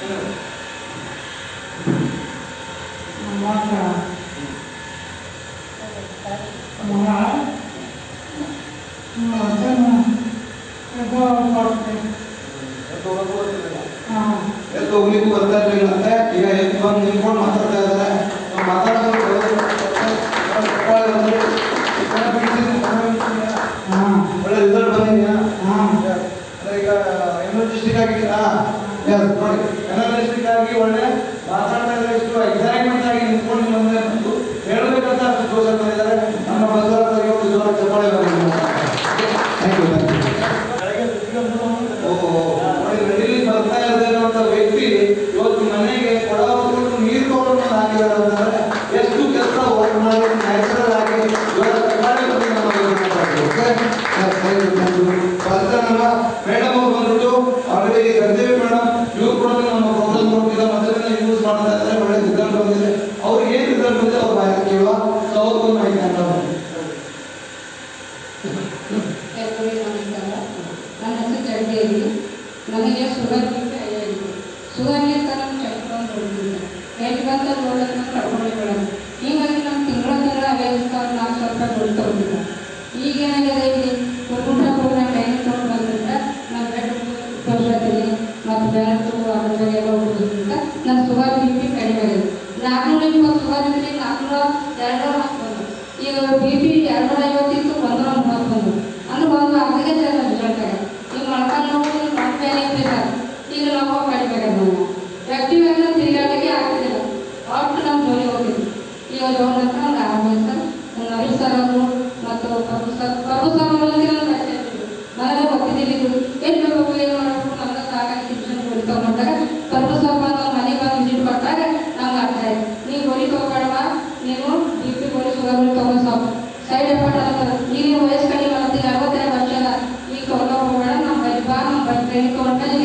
ಮಗ ಮಗ ಅದನ್ನು ಇದು ಕೊಡ್ತೀನಿ ಹಾಂ ಎದ್ದು ಹೋಗ್ಲಿಕ್ಕೂ ಬರ್ತಾ ಇರ್ಲಿಲ್ಲ ಅಂತೆ ಈಗ ಎದ್ದು ಬಂದು ನಿಂತ್ಕೊಂಡು ಮಾತಾಡ್ತಾ ಇದ್ದಾರೆ ನಾವು ಮಾತಾಡೋದು ಚಪ್ಪಾಳೆ ಬಂದ್ರೆ ಈ ಕಡೆ ಬಿಡ್ತೀನಿ, ಕಡೆ ಬಿಡ್ತೀನಿ. ಹಾಂ ಒಳ್ಳೆ ರಿಸಲ್ಟ್ ಬಂದಿದ್ಯಾ ಹಾಂ ಅದೇ ಈಗ ಎನ್ನೂರು ಡಿಸ್ಟಿಕ್ ಆಗಿದ್ದೀರಾ ಎಸ್ ನೋಡಿ ಎನ್ನೂರು ಡಿಸ್ಟಿಕ್ ಆಗಿ ಒಳ್ಳೆ ಮಾತಾಡ್ತಾ ಇದ್ರೆ ಎಷ್ಟು ಎಕ್ಸೈಟ್ಮೆಂಟ್ ಆಗಿ ನಿಂತ್ಕೊಂಡು ಬಂದ್ರೆ ಬಂದು ಹೇಳ್ಬೇಕಂತ ಅಷ್ಟು ಜೋಶ ಬಂದಿದ್ದಾರೆ ನಮ್ಮ ಬಸವರಾಜರಿಗೆ ಒಂದು ಜೋರ ಚಪ್ಪಾಳೆ ಬಂದಿದೆ ಥ್ಯಾಂಕ್ ಯು ಥ್ಯಾಂಕ್ ಯು ಓಹೋ ನೋಡಿ ನಡಿಲಿ ಬರ್ತಾ ಇರೋದೇನಂತ ವ್ಯಕ್ತಿ ಇವತ್ತು ಮನೆಗೆ ಕೊಡ ಹೊತ್ಕೊಂಡು ನೀರು ತಗೊಂಡು ಹಾಕಿದ್ದಾರೆ ಅಂತಂದ್ರೆ ಎಷ್ಟು ಕೆಲಸ ವರ್ಕ್ ಮಾಡಿ ನ್ಯಾಚುರಲ್ ಆಗಿ ಇವರ ಚಪ್ಪಾಳೆ ಬಂದು ನಮ್ಮ ಇವ್ರನ್ನ ಮಾಡ್ತಾರೆ. Okay? Yes, thank you, thank you. ಬರ್ತಾ ನಮ್ಮ ಮೇಡಮ್ ಅವ್ರು ಬಂದ್ಬಿಟ್ಟು ಆಲ್ರೆಡಿ ಗಂದೇವಿ ಮೇಡಮ್ ಇವ್ರು ಕೂಡ ನಮ್ಮ ಪ್ರೋಗ್ರಾಮ್ ನೋಡ್ತಿದ್ದ ಮೊದಲಿಂದ ಯೂಸ್ ಮಾಡ್ತಾ ಇದ್ದಾರೆ ಒಳ್ಳೆ ರಿಸಲ್ಟ್ ಬಂದಿದೆ ಅವ್ರಿಗೆ ಏನು ರಿಸಲ್ಟ್ ಬಂದಿದೆ ಅವ್ರು ಮಾಹಿತಿ ಕೇಳುವ ಸೊ ಅವ್ರಿಗೊಂದು ಮಾಹಿತಿ ಅಂತ ಎಲ್ಲರಿಗೂ ನಮಸ್ಕಾರ ನನ್ನ ಹೆಸರು ಜಗದೇವಿ ನನಗೆ ಶುಗರ್ ಬಿಟ್ಟು ಐದು ಶುಗರ್ಲಿಂದ ನಾನು ಚಟ್ಕೊಂಡು ಹೋಗಿದ್ದೆ ಎಷ್ಟು ಬಂತ ನೋಡೋದನ್ನ ಕರ್ಕೊಂಡು ಬಿಡೋದು ಹೀಗಾಗಿ ನಾನು ತಿಂಗಳ ತಿಂಗಳ ಐದು ಸಾವಿರ ನಾಲ್ಕು ಸಾವಿರ ರೂಪಾಯಿ ದುಡ್ಡು ತಗೊಂಡಿದ್ದೆ ಈಗ ಏನಾಗಿದೆ ಇಲ್ಲಿ ಕುಟುಂಬ ಹೋಗಿ ನಾನು ಟ್ರೈನಿಂಗ್ ತೊಗೊಂಡು ಬಂದ್ಬಿಟ್ರೆ ನಾನು ಬೆಡ್ ತೋರಿಸ್ತೀನಿ ಮತ್ತು ಬೆಳಕು ಅದ್ರ ಬಗ್ಗೆ ಎಲ್ಲ ಹೋಗೋದ್ರಿಂದ ನನ್ನ ಶುಗರ್ ಬಿ ಪಿ ಕಡಿಮೆ ಆಗಿದೆ ನಾಲ್ಕುನೂರ ಇಪ್ಪತ್ತು ಶುಗರ್ ಇದ್ರೆ ನಾಲ್ಕುನೂರ ಎರಡುನೂರ ಹಾಕ್ಬೋದು ಈಗ ಬಿ ಪಿ ಎರಡುನೂರ ಐವತ್ತಿತ್ತು ಒಂದೂರ ಮೂವತ್ತೊಂದು ಅಂದ್ರೆ ಒಂದು ಅರ್ಧಕ್ಕೆ ಜನ ರಿಸಲ್ಟ್ ಆಗಿದೆ ಈಗ ಮೊಳಕಾಲು ನೋವು ಮತ್ತೆ ಬೇರೆ ಸರ್ ಈಗ ನಾವು ಕಡಿಮೆ ಆಗಿದೆ ನಾವು ಆ್ಯಕ್ಟಿವ್ ಎಲ್ಲ ತಿರುಗಾಟಕ್ಕೆ ಆಗ್ತಿಲ್ಲ ಅಷ್ಟು ನಮ್ಮ ಜೋಲಿ ಹೋಗಿದ್ವಿ ಈಗ ಜೋನ್ ಹತ್ರ ಒಂದು ಆರ್ಮಿ ಸರ್ ನವೀನ್ ಸರ್ ಅವರು ಮತ್ತು ಪ್ರಭು ಸರ್ ಪ್ರಭು ಸರ್ ಅವರಿಗೆ ನಾನು ಕಳಿಸಿರ್ತೀವಿ ನನಗೆ ಗೊತ್ತಿದ್ದಿಲ್ಲ ಇದು ಎಲ್ಲಿ ಹೋಗ್ಬೇಕು ಏನು ಮಾಡಬೇಕು ನನಗೆ ಸಾಕಾಗಿ ಶಿಕ್ಷಣ ಗೋಲಿ ತಗೊಂಡಾಗ ಪ್ರಭು ಸರ್ ಬಂದು ನಮ್ಮ ಮನೆಗೆ ಬಂದು ವಿಸಿಟ್ ಕೊಟ್ಟಾಗ ನಮ್ಗೆ ಅರ್ಥ ಆಯ್ತು ನೀವು ಗೋಲಿ ತಗೋಬೇಡವಾ ನೀವು ಬಿ ಪಿ ಗೋಲಿ ಶುಗರ್ ಗೋಲಿ ತಗೊಂಡು ಸಾಕು ಸೈಡ್ ಎಫೆಕ್ಟ್ ಆಗ್ತದೆ ಈಗ ನೀವು ವಯಸ್ಸು ಕಡಿಮೆ ಆಗ್ತದೆ ಈಗ ಅರವತ್ತೆರಡು ವರ್ಷ ಅದ ಈಗ ತಗೊಂಡು ಹೋಗ್ಬೇಡ ನಮ್ಮ ಬೈ ಬಾ ನಮ್ಮ ಬೈ ಟ್ರೈನಿಂಗ್ ತಗೊಂಡ ಈಗ